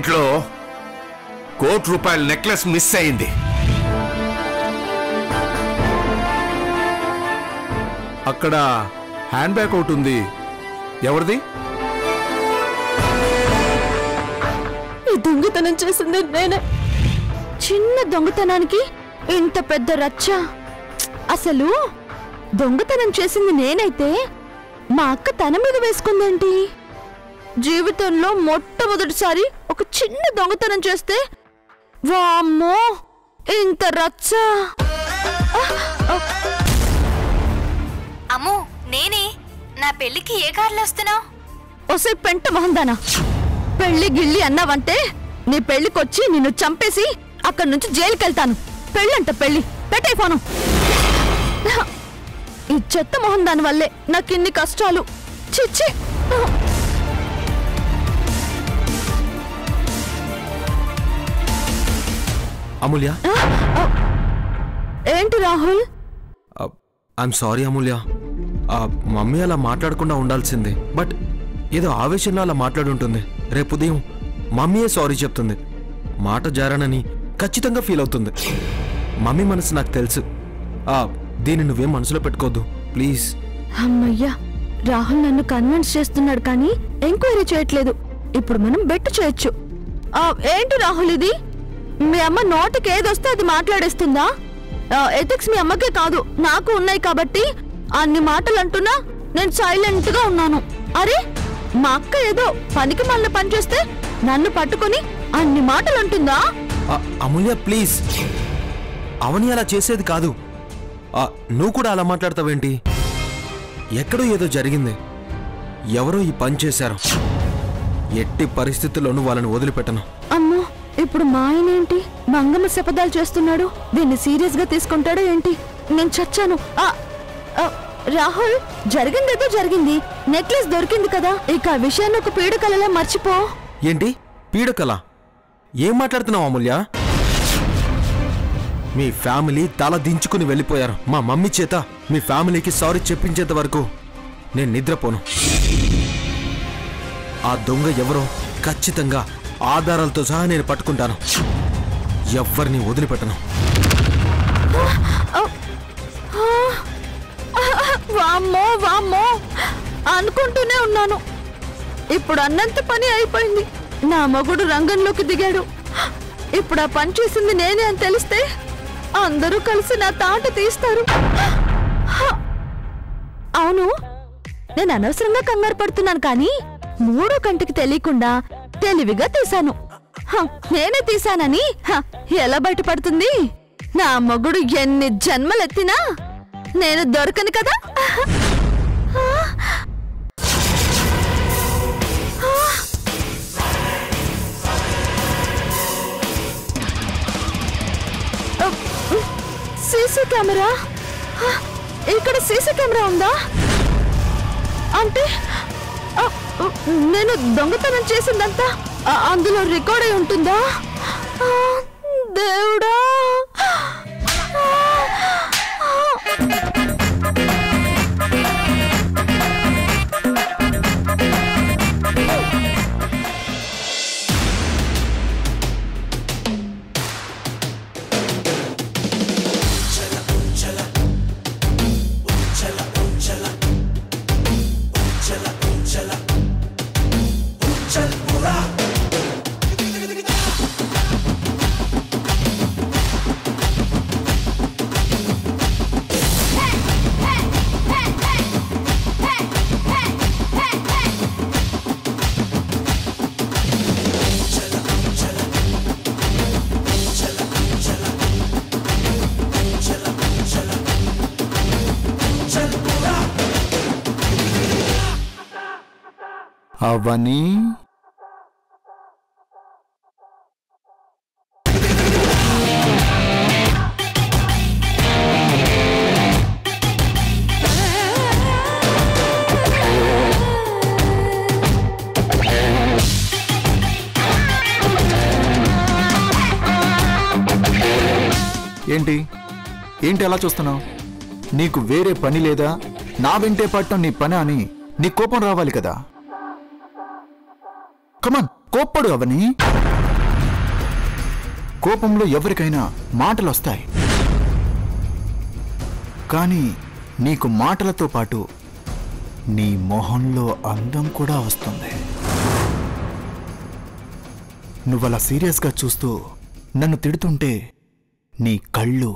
ఇంట్లో కోటి రూపాయల నెక్లెస్ మిస్ అయింది అక్కడ హ్యాండ్ బ్యాగ్ ఒకటి ఉంది ఎవరిది ఈ దొంగతనం చేసింది నేనే చిన్న దొంగతనానికి ఇంత పెద్ద రచ్చ అసలు దొంగతనం చేసింది నేనైతే మా అక్క తన మీద వేసుకుందేంటి జీవితంలో మొట్టమొదటిసారి ఒక చిన్న దొంగతనం చేస్తే వామ్మో ఇంత రచ్చ అమ్మో నేనే నా పెళ్లికి ఏ కార్లో వస్తున్నావు ఒసే పెంట మొహందానా పెళ్లి గిల్లి అన్నావంటే నీ పెళ్లికొచ్చి నిన్ను చంపేసి అక్కడి నుంచి జైలుకెళ్తాను పెళ్ళంట పెళ్లి పెట్టే ఫోను ఈ చెత్త మొహం దాని వల్లే నాకిన్ని కష్టాలు చిచ్చి అమూల్య ఏంటి రాహుల్ ఐఎమ్ సారీ అమూల్య ఆ, మమ్మీ అలా మాట్లాడకుండా ఉండాల్సిందే బట్ ఏదో ఆవేశంలో అలా మాట్లాడుంటుంది రేపు ఉదయం మమ్మీయే సారీ చెప్తుంది మాట జారానని ఖచ్చితంగా ఫీల్ అవుతుంది మమ్మీ మనసు నాకు తెలుసు ఆ, దీన్ని నువ్వేం మనసులో పెట్టుకోవద్దు ప్లీజ్ అమ్మయ్యా రాహుల్ నన్ను కన్విన్స్ చేస్తున్నాడు కానీ ఎంక్వైరీ చేయట్లేదు ఇప్పుడు మనం బెట్ చేయొచ్చు ఆ, ఏంటి రాహుల్ ఇది మీ అమ్మ నోటికి ఏదొస్తే అది మాట్లాడేస్తుందా ఎథిక్స్ మీ అమ్మకే కాదు నాకు ఉన్నాయి కాబట్టి అన్ని మాటలు అంటున్నా నేను సైలెంట్ గా ఉన్నాను అరే మా అక్క ఏదో పనికి మళ్ళీ పని చేస్తే నన్ను పట్టుకొని అన్ని మాటలు అంటుందా ఆ, అమూల్య ప్లీజ్ అవని అలా చేసేది కాదు ఆ, నువ్వు కూడా అలా మాట్లాడతావేంటి ఎక్కడో ఏదో జరిగింది ఎవరో ఈ పని చేశారు ఎట్టి పరిస్థితుల్లోనూ వాళ్ళని వదిలిపెట్టను అమ్మో ఇప్పుడు మా ఆయన ఏంటి మంగమ్మ శపథాలు చేస్తున్నాడు దీన్ని సీరియస్ గా తీసుకుంటాడో ఏంటి నేను చచ్చాను ఆ, ఆ, రాహుల్ జరిగిందేదో జరిగింది నెక్లెస్ దొరికింది కదా ఇక ఆ విషయాన్ని ఒక పీడకలలా మర్చిపో ఏంటి పీడకల ఏం మాట్లాడుతున్నావు అమూల్య మీ ఫ్యామిలీ తల దించుకుని వెళ్ళిపోయారు మా మమ్మీ చేత మీ ఫ్యామిలీకి సారీ చెప్పించేంత వరకు నేను నిద్రపోను ఆ దొంగ ఎవరో ఖచ్చితంగా ఆధారాలతో సహా నేను పట్టుకుంటాను ఎవ్వరిని వదిలిపెట్టను వామ్మో వామ్మో అనుకుంటూనే ఉన్నాను ఇప్పుడు అన్నంత పని అయిపోయింది నా మగుడు రంగంలోకి దిగాడు ఇప్పుడు ఆ పని చేసింది నేనే అని తెలిస్తే అందరూ కలిసి నా తాట తీస్తారు అవును నేను అనవసరంగా కంగారు పడుతున్నాను కానీ మూడో కంటికి తెలియకుండా తెలివిగా తీశాను హ, నేనే తీశానని హ, ఎలా బయటపడుతుంది నా మొగుడు ఎన్ని జన్మలెత్తినా నేను దొరకను కదా సీసీ కెమెరా హ, ఇక్కడ సీసీ కెమెరా ఉందా అంటే ఆ, నేను దొంగతనం చేసిందంతా ఆ, అందులో రికార్డ్ అయి ఉంటుందా ఆ, దేవుడా అవని ఏంటి ఏంటి అలా చూస్తున్నావు నీకు వేరే పని లేదా నా వెంటే పట్టడం నీ పని అని నీ కోపం రావాలి కదా కమాన్ కోప్పడు అవని కోపంలో ఎవరికైనా మాటలు వస్తాయి కానీ నీకు మాటలతో పాటు నీ మొహంలో అందం కూడా వస్తుంది నువ్వలా సీరియస్గా చూస్తూ నన్ను తిడుతుంటే నీ కళ్ళు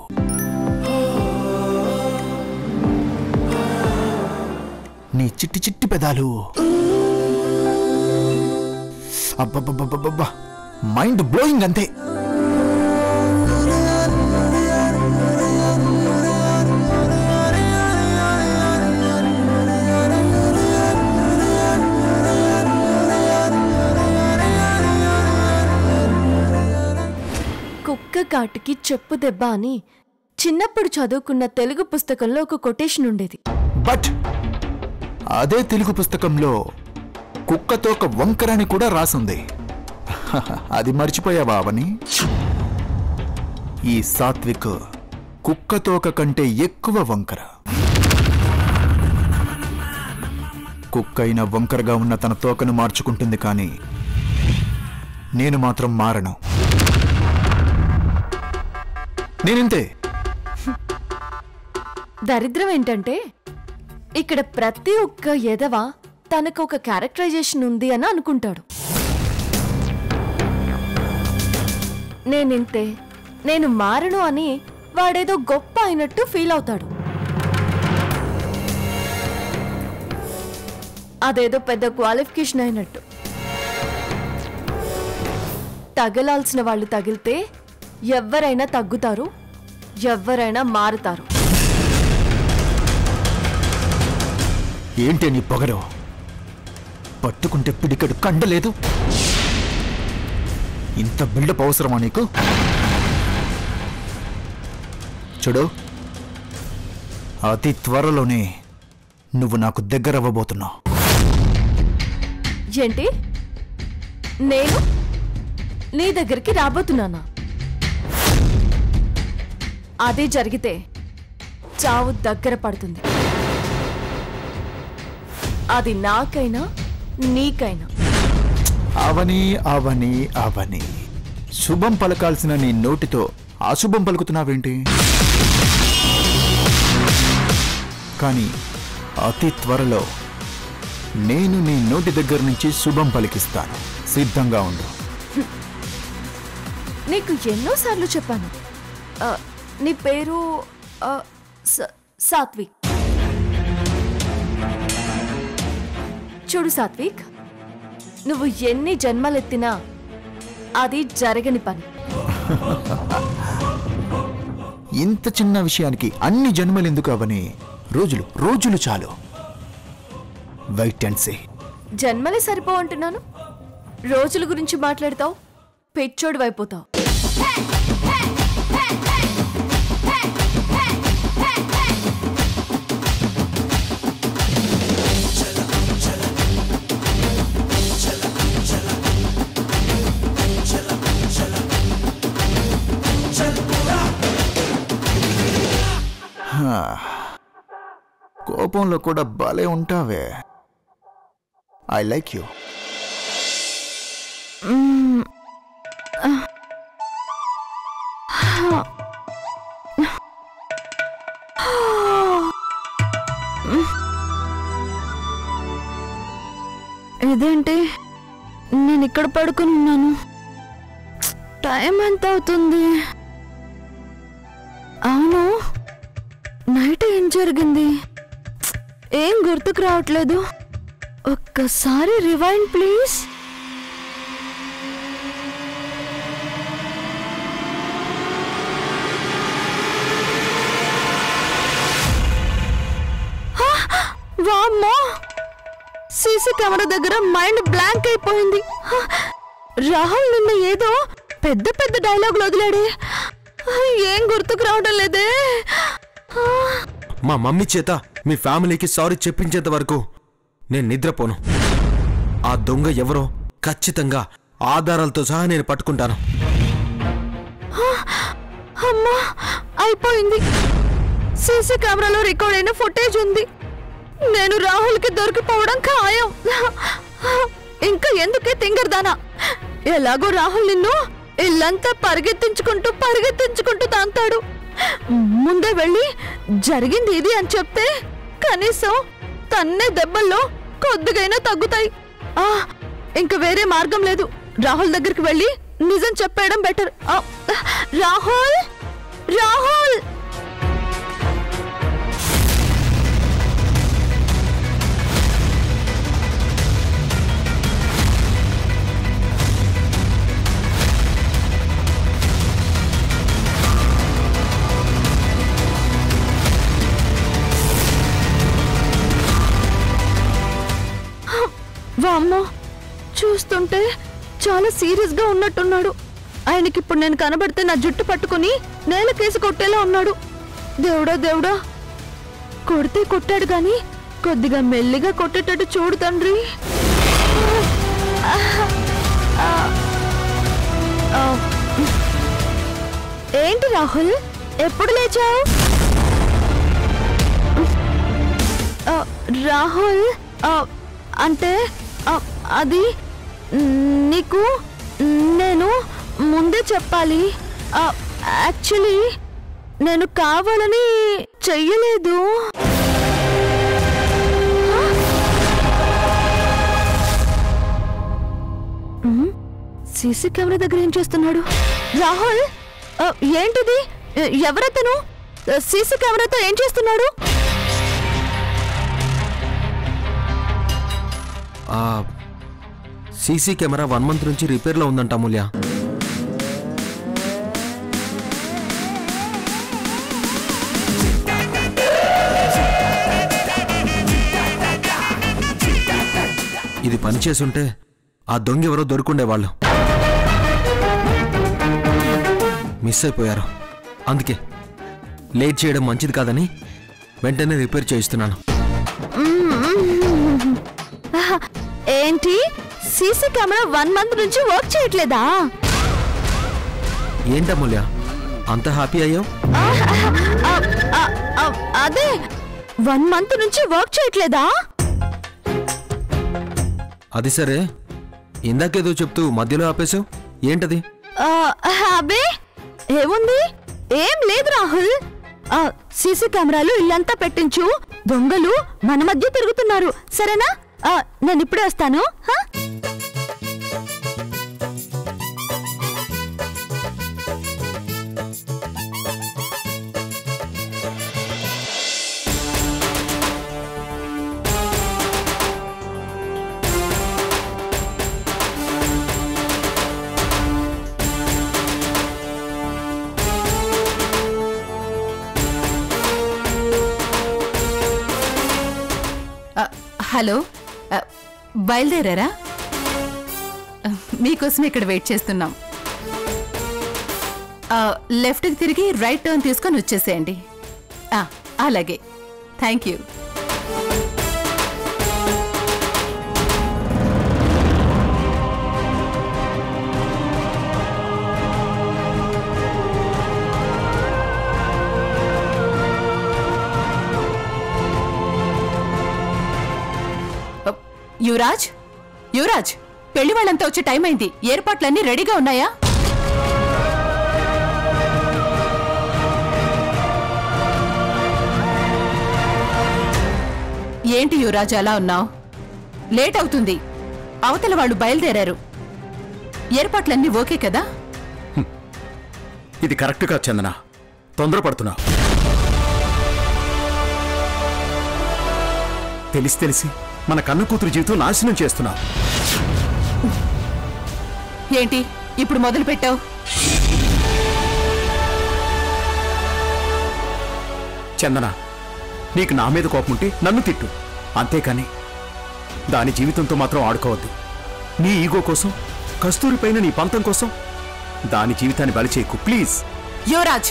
నీ చిట్టి చిట్టి పెదాలు అబ్బబ్బబ్బబ్బబ్బా మైండ్ బ్లోయింగ్ అంతే కుక్క కాటుకి చెప్పు దెబ్బ అని చిన్నప్పుడు చదువుకున్న తెలుగు పుస్తకంలో ఒక కొటేషన్ ఉండేది బట్ అదే తెలుగు పుస్తకంలో కుక్కతో ఒక వంకరని కూడా రాసుంది అది మర్చిపోయావా అవని ఈ సాత్విక్ కుక్కతోక కంటే ఎక్కువ వంకర కుక్కైన వంకరగా ఉన్న తన తోకను మార్చుకుంటుంది కానీ నేను మాత్రం మారను నేనింతే దరిద్రం ఏంటంటే ఇక్కడ ప్రతి ఒక్క ఎదవ తనకు ఒక క్యారెక్టరైజేషన్ ఉంది అని అనుకుంటాడు నేనింతే నేను మారను అని వాడేదో గొప్ప అయినట్టు ఫీల్ అవుతాడు అదేదో పెద్ద క్వాలిఫికేషన్ అయినట్టు తగలాల్సిన వాళ్ళు తగిలితే ఎవ్వరైనా తగ్గుతారు ఎవ్వరైనా మారుతారు ఏంటి నీ పొగరు పట్టుకుంటే పిడికడు కండలేదు ఇంత బిల్డప్ అవసరమా నీకు చూడు అతి త్వరలోనే నువ్వు నాకు దగ్గరవ్వబోతున్నావు ఏంటి నేను నీ దగ్గరికి రాబోతున్నానా అదే జరిగితే చావు దగ్గర పడుతుంది అది నాకైనా నీకైనా అవని అవని అవని శుభం పలకాల్సిన నీ నోటితో అశుభం పలుకుతున్నావేంటి కానీ అతి త్వరలో నేను నీ నోటి దగ్గర నుంచి శుభం పలికిస్తాను సిద్ధంగా ఉండు నీకు ఎన్నోసార్లు చెప్పాను ఆ, నీ పేరు ఆ, స- సాత్విక్ చూడు సాత్విక్ నువ్వు ఎన్ని జన్మలెత్తినా అది జరగని పని ఇంత చిన్న విషయానికి అన్ని జన్మలెందుకు అవని రోజులు రోజులు చాలు వెయిట్ అండ్ సే జన్మలే సరిపో అంటున్నాను రోజుల గురించి మాట్లాడతావు పెచ్చోడు అయిపోతావు కోపంలో కూడా భలే ఉంటావే ఐ లైక్ యూ ఇదేంటి నేను ఇక్కడ పడుకుని ఉన్నాను టైం ఎంత అవుతుంది అవును నైట్ ఏం జరిగింది ఏం గుర్తుకు రావట్లేదు ఒక్కసారి రివైండ్ ప్లీజ్ వామ్మో సీసీ కెమెరా దగ్గర మైండ్ బ్లాంక్ అయిపోయింది హ! రాహుల్ నిన్న ఏదో పెద్ద పెద్ద డైలాగులు వదిలాడే ఏం గుర్తుకు రావడం లేదే ఆ! మా మమ్మీ చేత మీ ఫ్యామిలీకి సారీ చెప్పించేంత వరకు నేను నిద్రపోను ఆ దొంగ ఎవరో ఖచ్చితంగా ఆధారాలతో సహా నేను పట్టుకుంటాను అమ్మా అయిపోయింది సీసీ కెమెరాలో రికార్డ్ అయిన ఫుటేజ్ ఉంది నేను రాహుల్కి దొరికిపోవడం ఖాయం ఇంకా ఎందుకే తింగర్దానా ఎలాగో రాహుల్ నిన్ను ఇల్లంతా పరిగెత్తించుకుంటూ పరిగెత్తించుకుంటూ తాంతాడు ముందే వెళ్ళి జరిగింది ఇది అని చెప్తే కనీసం తన్నే దెబ్బల్లో కొద్దిగైనా తగ్గుతాయి ఆ ఇంక వేరే మార్గం లేదు రాహుల్ దగ్గరికి వెళ్ళి నిజం చెప్పేయడం బెటర్ రాహుల్ రాహుల్ వామ్మో చూస్తుంటే చాలా సీరియస్ గా ఉన్నట్టున్నాడు ఆయనకి ఇప్పుడు నేను కనబడితే నా జుట్టు పట్టుకుని నేల కేసి కొట్టేలా ఉన్నాడు దేవుడా దేవుడా కొడితే కొట్టాడు గాని కొద్దిగా మెల్లిగా కొట్టేటట్టు చూడు తండ్రి ఆ, ఏంటి రాహుల్ ఎప్పుడు లేచావు ఆ, రాహుల్ ఆ, అంటే ఆ, అది నీకు నేను ముందే చెప్పాలి యాక్చువల్లీ నేను కావాలని చెయ్యలేదు సీసీ కెమెరా దగ్గర ఏం చేస్తున్నాడు రాహుల్ ఆ, ఏంటిది ఎ- ఎవరతను సీసీ కెమెరాతో ఏం చేస్తున్నాడు ఆ సీసీ కెమెరా వన్ మంత్ నుంచి రిపేర్లో ఉందంట అమూల్య ఇది పనిచేసుంటే ఆ దొంగ ఎవరో దొరుకుండేవాళ్ళు మిస్ అయిపోయారు అందుకే లేట్ చేయడం మంచిది కాదని వెంటనే రిపేర్ చేయిస్తున్నాను ఆహా, ఏంటి సీసీ కెమెరా వన్ మంత్ నుంచి వర్క్ చేయట్లేదా ఏంటమూల్య అంత హ్యాపీ అయ్యావు ఆ, ఆ, ఆ, అదే వన్ మంత్ నుంచి వర్క్ చేయట్లేదా అది సరే ఇందాకేదో చెప్తూ మధ్యలో ఆపేశావు ఏంటది ఆ, అబే ఏముంది ఏం లేదు రాహుల్ ఆ, సీసీ కెమెరాలు ఇల్లంతా పెట్టించు దొంగలు మన మధ్య తిరుగుతున్నారు సరేనా ఆ, నేను ఇప్పుడే వస్తాను హా? ఆ, హలో ఆ, బయలుదేరారా ఆ, మీకోసం ఇక్కడ వెయిట్ చేస్తున్నాం ఆ, లెఫ్ట్కి తిరిగి రైట్ టర్న్ తీసుకొని వచ్చేసేయండి ఆ, అలాగే థ్యాంక్ యూ ఆ, యువరాజ్ యువరాజ్ పెళ్లి వాళ్ళంతా వచ్చే టైం అయింది ఏర్పాట్లన్నీ రెడీగా ఉన్నాయా ఏంటి యువరాజ్ అలా ఉన్నావు లేట్ అవుతుంది అవతల వాళ్ళు బయలుదేరారు ఏర్పాట్లన్నీ ఓకే కదా ఇది కరెక్ట్ గా చందన తొందరపడుతున్నా తెలిసి తెలిసి మన కన్న కూతురు జీవితం నాశనం చేస్తున్నా ఏంటి ఇప్పుడు మొదలు పెట్టావు చందన నీకు నా మీద కోపం ఉంటే నన్ను తిట్టు అంతేకాని దాని జీవితంతో మాత్రం ఆడుకోవద్దు నీ ఈగో కోసం కస్తూరి పైన నీ పంతం కోసం దాని జీవితాన్ని బలి చేయకు ప్లీజ్ యువరాజ్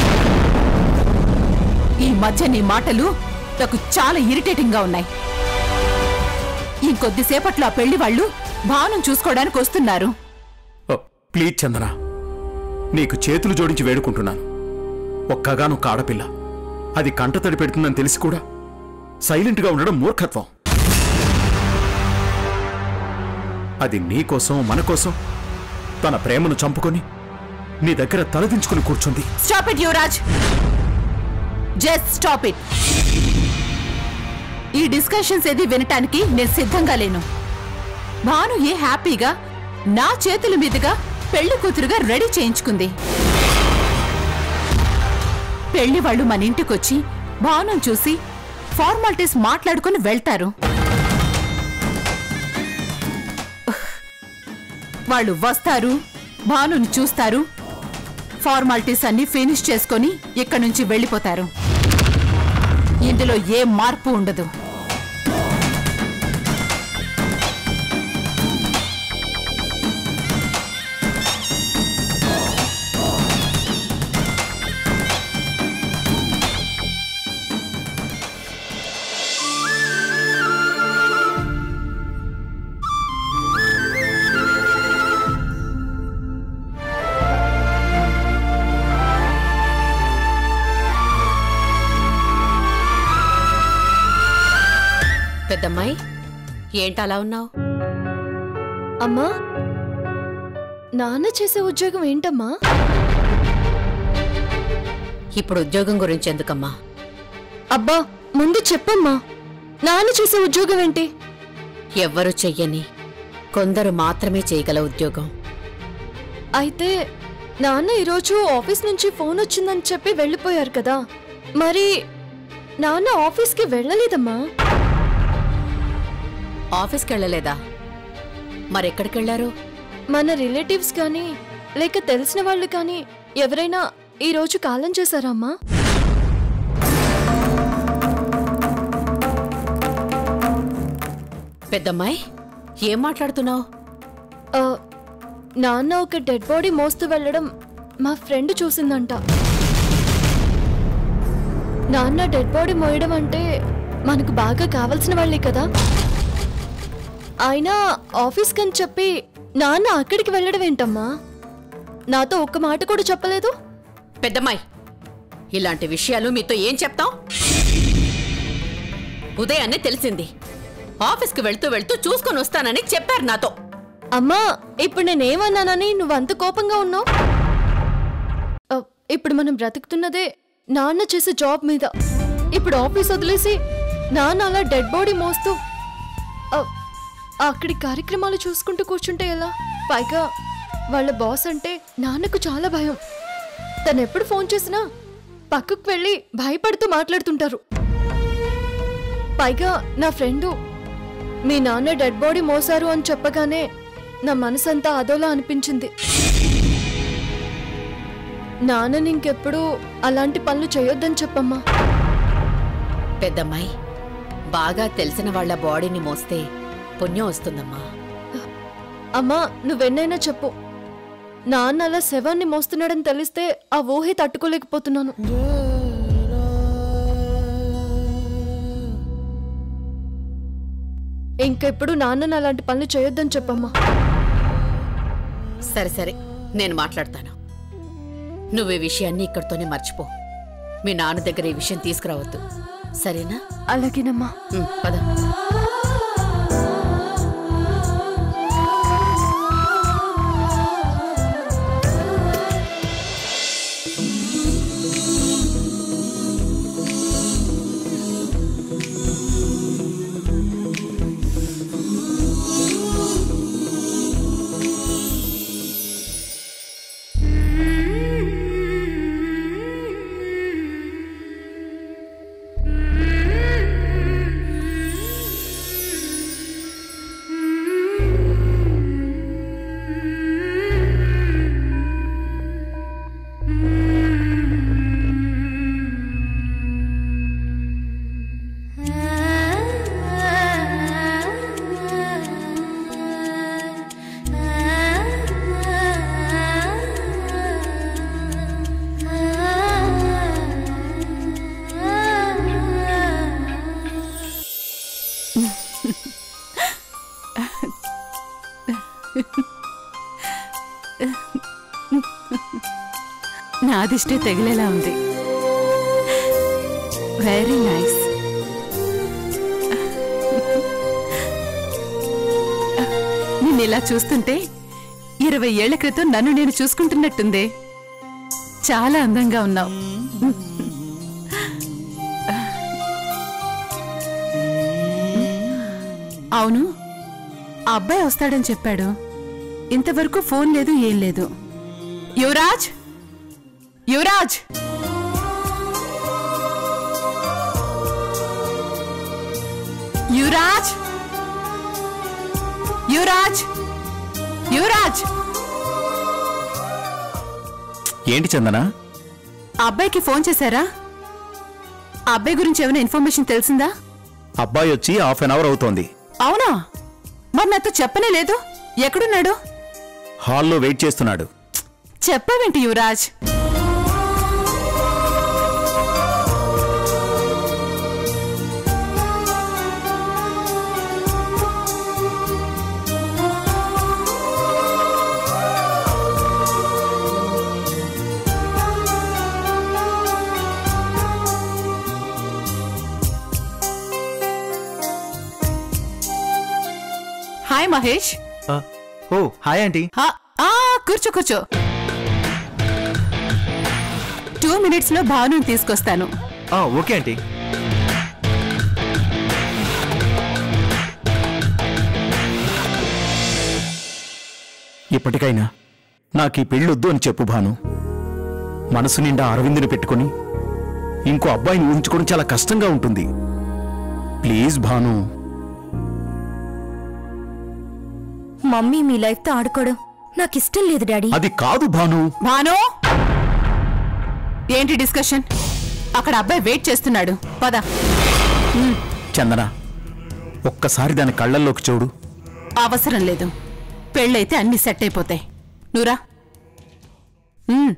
ఈ మధ్య నీ మాటలు నాకు చాలా ఇరిటేటింగ్ గా ఉన్నాయి ఇంకొద్దిసేపట్లో ఆ పెళ్లి వాళ్ళు భావనం చూసుకోవడానికి వస్తున్నారు ఓ, ప్లీజ్ చందన నీకు చేతులు జోడించి వేడుకుంటున్నాను ఒక్కగానొక్క ఆడపిల్ల అది కంటతడి పెడుతుందని తెలిసి కూడా సైలెంట్గా ఉండడం మూర్ఖత్వం అది నీ కోసం మన కోసం తన ప్రేమను చంపుకొని నీ దగ్గర తలదించుకుని కూర్చుంది stop it Yuvraj just stop it ఈ డిస్కషన్స్ ఏది వినటానికి నేను సిద్ధంగా లేను భాను ఏ హ్యాపీగా నా చేతుల మీదుగా పెళ్లి కూతురుగా రెడీ చేయించుకుంది పెళ్లి వాళ్ళు మన ఇంటికొచ్చి భాను చూసి ఫార్మాలిటీస్ మాట్లాడుకుని వెళ్తారు వాళ్ళు వస్తారు భానుని చూస్తారు ఫార్మాలిటీస్ అన్ని ఫినిష్ చేసుకొని ఇక్కడి నుంచి వెళ్ళిపోతారు ఇందులో ఏ మార్పు ఉండదు పెద్దమ్మాయి ఏంటలా ఉన్నావు అమ్మా నాన్న చేసే ఉద్యోగం ఏంటమ్మా ఇప్పుడు ఉద్యోగం గురించి ఎందుకమ్మా అబ్బా ముందు చెప్పమ్మా నాన్న చేసే ఉద్యోగం ఏంటి ఎవ్వరూ చెయ్యని కొందరు మాత్రమే చేయగల ఉద్యోగం అయితే నాన్న ఈరోజు ఆఫీస్ నుంచి ఫోన్ వచ్చిందని చెప్పి వెళ్ళిపోయారు కదా మరి నాన్న ఆఫీస్కి వెళ్ళలేదమ్మా ఆఫీస్కి వెళ్ళలేదా మరెక్కడికెళ్లారు మన రిలేటివ్స్ కానీ లేక తెలిసిన వాళ్ళు కానీ ఎవరైనా ఈ రోజు కాలం చేశారా అమ్మా పెద్దమ్మాయి ఏం మాట్లాడుతున్నావు ఆ, నాన్న ఒక డెడ్ బాడీ మోస్తూ వెళ్ళడం మా ఫ్రెండ్ చూసిందంట నాన్న డెడ్ బాడీ మోయడం అంటే మనకు బాగా కావాల్సిన వాళ్ళే కదా అయినా ఆఫీస్ కని చెప్పి నాన్న అక్కడికి వెళ్ళడం ఏంటమ్మా నాతో ఒక్క మాట కూడా చెప్పలేదు పెద్దమ్మాయి ఇలాంటి విషయాలు మీతో ఏం చెప్తాం ఉదయాన్నే తెలిసింది ఆఫీస్కి వెళ్తూ వెళ్తూ చూసుకొని వస్తానని చెప్పారు నాతో అమ్మా ఇప్పుడు నేనేమన్నానని నువ్వంత కోపంగా ఉన్నావు ఆ, ఇప్పుడు మనం బ్రతుకుతున్నదే నాన్న చేసే జాబ్ మీద ఇప్పుడు ఆఫీస్ వదిలేసి నాన్న అలా డెడ్ బాడీ మోస్తూ ఆ, అక్కడి కార్యక్రమాలు చూసుకుంటూ కూర్చుంటే ఎలా పైగా వాళ్ళ బాస్ అంటే నాన్నకు చాలా భయం తను ఎప్పుడు ఫోన్ చేసినా పక్కకు వెళ్ళి భయపడుతూ మాట్లాడుతుంటారు పైగా నా ఫ్రెండు మీ నాన్న డెడ్ బాడీ మోసారు అని చెప్పగానే నా మనసంతా అదోలా అనిపించింది నాన్నని ఇంకెప్పుడు అలాంటి పనులు చేయొద్దని చెప్పమ్మా పెద్దమ్మాయి బాగా తెలిసిన వాళ్ళ బాడీని మోస్తే పుణ్యం వస్తుందమ్మా అమ్మా నువ్వెన్నైనా చెప్పు నాన్న అలా శవాన్ని మోస్తున్నాడని తెలిస్తే ఆ ఊహే తట్టుకోలేకపోతున్నాను ఇంకెప్పుడు నాన్నని అలాంటి పనులు చేయొద్దని చెప్పమ్మా సరే సరే నేను మాట్లాడతాను నువ్వు ఈ విషయాన్ని ఇక్కడితోనే మర్చిపో మీ నాన్న దగ్గర ఈ విషయం తీసుకురావద్దు సరేనా అలాగేనమ్మా ఉమ్, పద నా దిష్టి తగిలేలా ఉంది వెరీ నైస్ నిన్ను ఇలా చూస్తుంటే ఈ ఇరవై ఏళ్ల క్రితం నన్ను నేను చూసుకుంటున్నట్టుందే చాలా అందంగా ఉన్నావు అవును ఆ అబ్బాయి వస్తాడని చెప్పాడు ఇంతవరకు ఫోన్ లేదు ఏం లేదు యువరాజ్ యువరాజ్ యువరాజ్ యువరాజ్ యువరాజ్ ఏంటి చందన ఆ అబ్బాయికి ఫోన్ చేశారా ఆ అబ్బాయి గురించి ఏమైనా ఇన్ఫర్మేషన్ తెలిసిందా అబ్బాయి వచ్చి హాఫ్ అన్ అవర్ అవుతోంది అవునా మరి నాతో చెప్పనే లేదు ఎక్కడున్నాడు హాల్లో వెయిట్ చేస్తున్నాడు చెప్పవేంటి Yuvraj hi Mahesh oh hi aunty ఆ, ఆ, కూర్చో కూర్చో టూ మినిట్స్ లో భాను తీసుకొస్తాను ఓకే ఆంటీ ఇప్పటికైనా నాకు ఈ పెళ్ళొద్దు అని చెప్పు భాను మనసు నిండా అరవిందుని పెట్టుకొని ఇంకో అబ్బాయిని ఊహించుకోవడం చాలా కష్టంగా ఉంటుంది ప్లీజ్ భాను మమ్మీ మీ లైఫ్ తో ఆడుకోవడం నాకు ఇష్టం లేదు డాడీ అది కాదు భాను భాను ఏంటి డిస్కషన్ అక్కడ అబ్బాయి వెయిట్ చేస్తున్నాడు పద చందన ఒక్కసారి దాని కళ్ళల్లోకి చూడు అవసరం లేదు పెళ్ళైతే అన్ని సెట్ అయిపోతాయి నువ్వురా ఉమ్.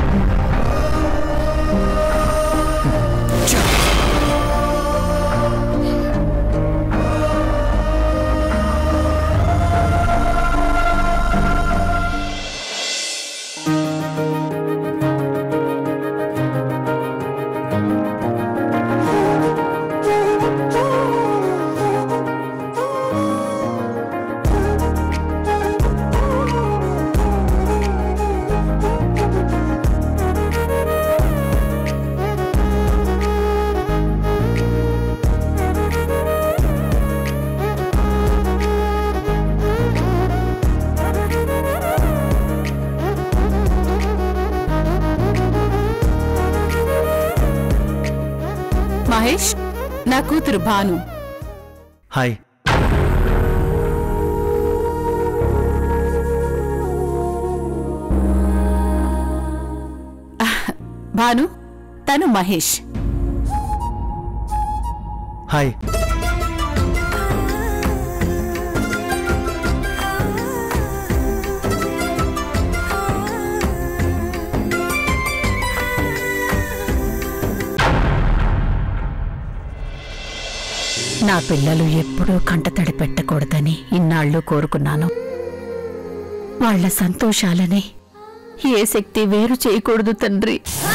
మహేష్ నా కూతురు భాను హాయ్ భాను తను మహేష్ హాయ్ నా పిల్లలు ఎప్పుడూ కంటతడి పెట్టకూడదని ఇన్నాళ్ళు కోరుకున్నాను వాళ్ళ సంతోషాలని ఏ శక్తి వేరు చేయకూడదు తండ్రి